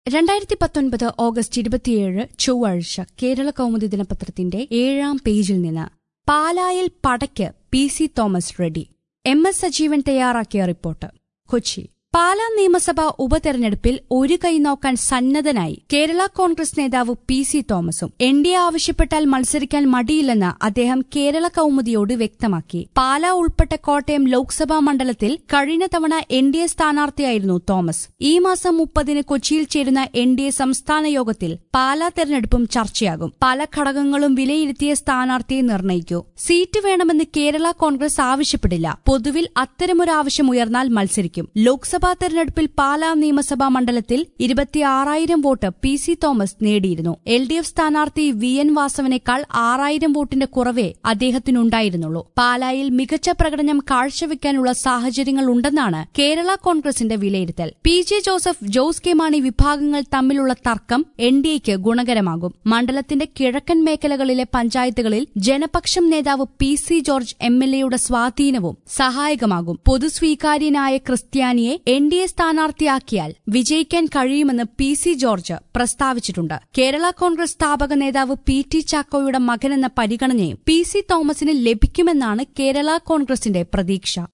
രണ്ടായിരത്തി പത്തൊൻപത് ഓഗസ്റ്റ് ഇരുപത്തിയേഴ് ചൊവ്വാഴ്ച കേരള കൗമുദി ദിനപത്രത്തിന്റെ ഏഴാം പേജിൽ നിന്ന് പാലായിൽ പടയ്ക്ക് P C Thomas ready M S Sajeevan തയ്യാറാക്കിയ റിപ്പോർട്ട് കൊച്ചി പാലാ നിയമസഭാ ഉപതെരഞ്ഞെടുപ്പിൽ ഒരു കൈ നോക്കാൻ സന്നദ്ധനായി കേരള കോൺഗ്രസ് നേതാവ് പി സി തോമസും എൻ ഡി എ ആവശ്യപ്പെട്ടാൽ മത്സരിക്കാൻ മടിയില്ലെന്ന് അദ്ദേഹം കേരള കൌമുദിയോട് വ്യക്തമാക്കി പാലാ ഉൾപ്പെട്ട കോട്ടയം ലോക്സഭാ മണ്ഡലത്തിൽ കഴിഞ്ഞ തവണ എൻ ഡി എ സ്ഥാനാർത്ഥിയായിരുന്നു തോമസ് ഈ മാസം മുപ്പതിന് കൊച്ചിയിൽ ചേരുന്ന എൻ ഡി എ സംസ്ഥാന യോഗത്തിൽ പാലാ തെരഞ്ഞെടുപ്പും ചർച്ചയാകും പല ഘടകങ്ങളും വിലയിരുത്തിയ സ്ഥാനാർത്ഥിയെ നിർണയിക്കൂ സീറ്റ് വേണമെന്ന് കേരള കോൺഗ്രസ് ആവശ്യപ്പെടില്ല പൊതുവിൽ അത്തരമൊരു ആവശ്യം ഉയർന്നാൽ മത്സരിക്കും ലോക്സഭാ തെരഞ്ഞെടുപ്പിൽ പാലാ നിയമസഭാ മണ്ഡലത്തിൽ ഇരുപത്തിയാറായിരം വോട്ട് പി സി തോമസ് നേടിയിരുന്നു എൽ ഡി എഫ് സ്ഥാനാർത്ഥി വി എൻ വാസവനേക്കാൾ ആറായിരം വോട്ടിന്റെ കുറവേ അദ്ദേഹത്തിനുണ്ടായിരുന്നുള്ളൂ പാലായിൽ മികച്ച പ്രകടനം കാഴ്ചവെക്കാനുള്ള സാഹചര്യങ്ങൾ ഉണ്ടെന്നാണ് കേരള കോൺഗ്രസിന്റെ വിലയിരുത്തൽ P J Joseph Jose K Mani വിഭാഗങ്ങൾ തമ്മിലുള്ള തർക്കം എൻ ഡി എക്ക് ഗുണകരമാകും മണ്ഡലത്തിന്റെ കിഴക്കൻ മേഖലകളിലെ പഞ്ചായത്തുകളിൽ ജനപക്ഷം നേതാവ് P C George M L എയുടെ സ്വാധീനവും സഹായകമാകും പൊതുസ്വീകാര്യനായ ക്രിസ്ത്യാനിയെ എൻ ഡി എ സ്ഥാനാർത്ഥിയാക്കിയാൽ വിജയിക്കാൻ കഴിയുമെന്ന് പി സി ജോർജ് പ്രസ്താവിച്ചിട്ടുണ്ട് കേരള കോൺഗ്രസ് സ്ഥാപക നേതാവ് പി ടി ചാക്കോയുടെ മകനെന്ന പരിഗണനയും പി സി തോമസിന് ലഭിക്കുമെന്നാണ് കേരള കോൺഗ്രസിന്റെ പ്രതീക്ഷ